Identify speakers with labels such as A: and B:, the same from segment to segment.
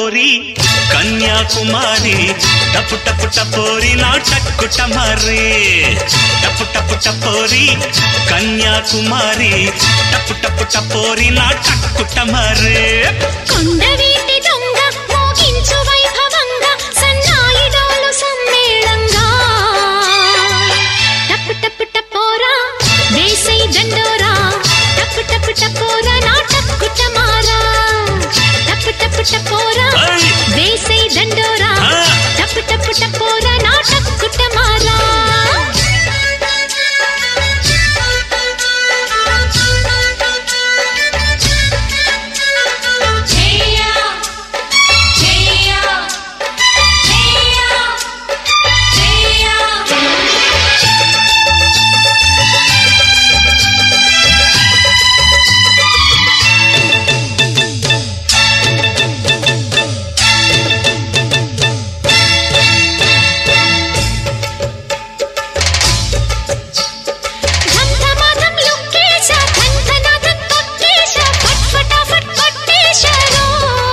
A: టపోరి కన్యాకుమారి టపు టపు టపోరి నా టక్కు టమరి టపు టపు టపోరి కన్యాకుమారి టపు టపు టపోరి నా టక్కు టమరి
B: కొండవీటి దొంగ మోగించు వైభవంగా సన్నాయి డోలు సమ్మేళంగా టప్పు టప్పు టపోరా వేసై దండోరా టప్పు టప్పు టపోరా నా టక్కు టమారా టప్పు టప్పు టపోరా
A: ఐ!
B: వేసై దండోరా
A: ఆ!
B: టప్పు టప్పు టపోరా నా టక్కు టమారా
C: Cheya, cheya, cheya, cheya.
B: ధంధమాధం లుక్కేశా ధంధనాథం తొక్కేశా ఫట్ ఫటాఫట్ కొట్టేశారు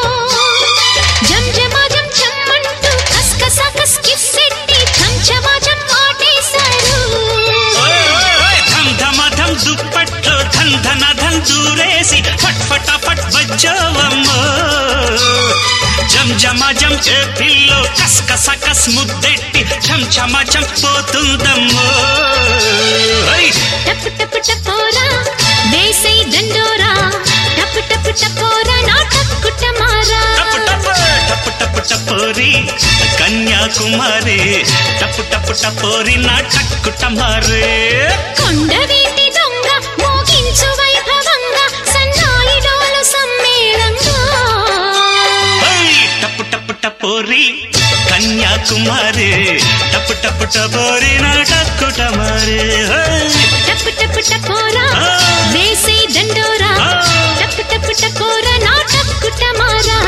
B: జంజమాజం చమ్మంటూ కస్కసా కస్కిస్సెట్టి చంచమాజం ఆటేశారు
A: ఓయ్ ఓయ్ ఓయ్ ధమ్ ధమ ధమ్ దుప్పట్లో ధన్ ధన ధన్ దూరేసి ఫట్ ఫట ఫట్ బజ్జోవమ్మో జం జమ జం ఏ పిల్లో కస్ కస కస్ ముద్దెట్టి ఛం ఛమ ఛం పోతుందమ్మో ఓయ్
B: టప్పు టప్పు టపోరా వేసై దండోరా టప్పు టప్పు టపోరా నా టక్కు టమారా
A: టపు టపు టపు టపు టపోరి కన్యాకుమారి టపు టపు టపోరి నా టక్కు టమారే
B: కొండవీటి దొంగ మోగించు వైభవంగా సన్నాయి డోలు సమ్మేళంగా
A: ఓయ్ టపు టపు టపోరి కన్యాకుమారి టపు టపు టపోరి నా టక్కు టమారే ఓయ్
B: టప్పు టప్పు టపోరా
A: ఆ!
B: వేసే దండోరా
A: ఆ!
B: టప్పు టప్పు టపోరా నా టక్కు టమారా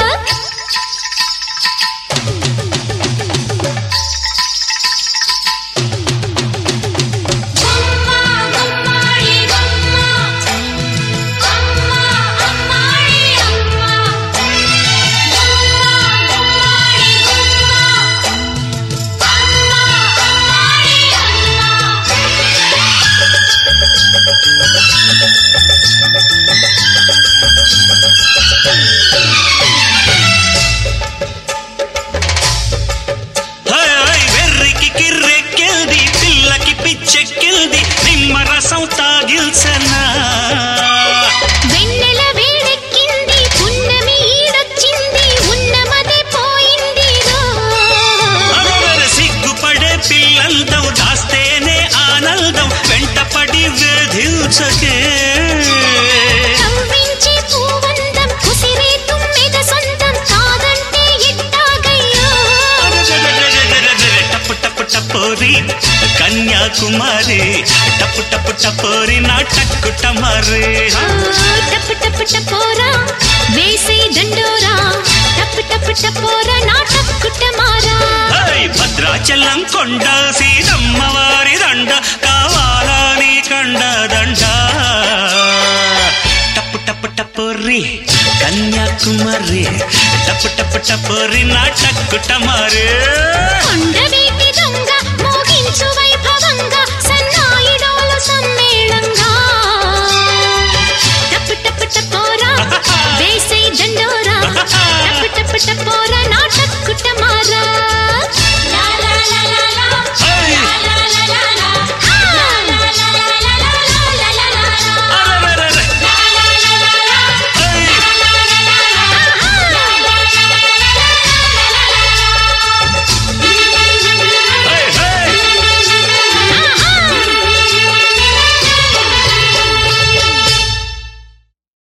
C: Gumma, gummadi, gumma. Amma, ammadi, amma. Gumma, gummadi, gumma. Amma, ammadi, amma.
A: ఓయ్ ఓయ్ వెర్రికి కిర్రెక్కిల్ది పిల్లకి పిచ్చెక్కిల్ది నిమ్మరసం తాగిల్సనా
B: వెన్నెల వేడెక్కింది పున్నమి ఈడొచ్చింది ఉన్నమదే పోయింది
A: అరవర సిగ్గుపడే పిల్లందం దాస్తేనే ఆనందం వెంటపడి వేధించకే
B: కవ్వించి పూవందం కుసిరే తుమ్మెద సొంతం కాదంటే ఎట్టాగయ్యో
A: టప్పు టప్పు టపోరి కన్యాకుమారి టప్పు టప్పు టపోరి నా టక్కు టమారే
B: ఆ, టప్పు టప్పు టపోరా వేసే దండోరా టప్పు టప్పు టపోరా నా టక్కు టమారా
A: హై భద్రాచలం కొండ సీతమ్మవారి దండ కావాలా నీ కండ దండ టప్పు టప్పు టపోరి కన్యాకుమారి టప్పు టప్పు టపోరి నా టక్కు టమారే
B: కొండవీటి దొంగ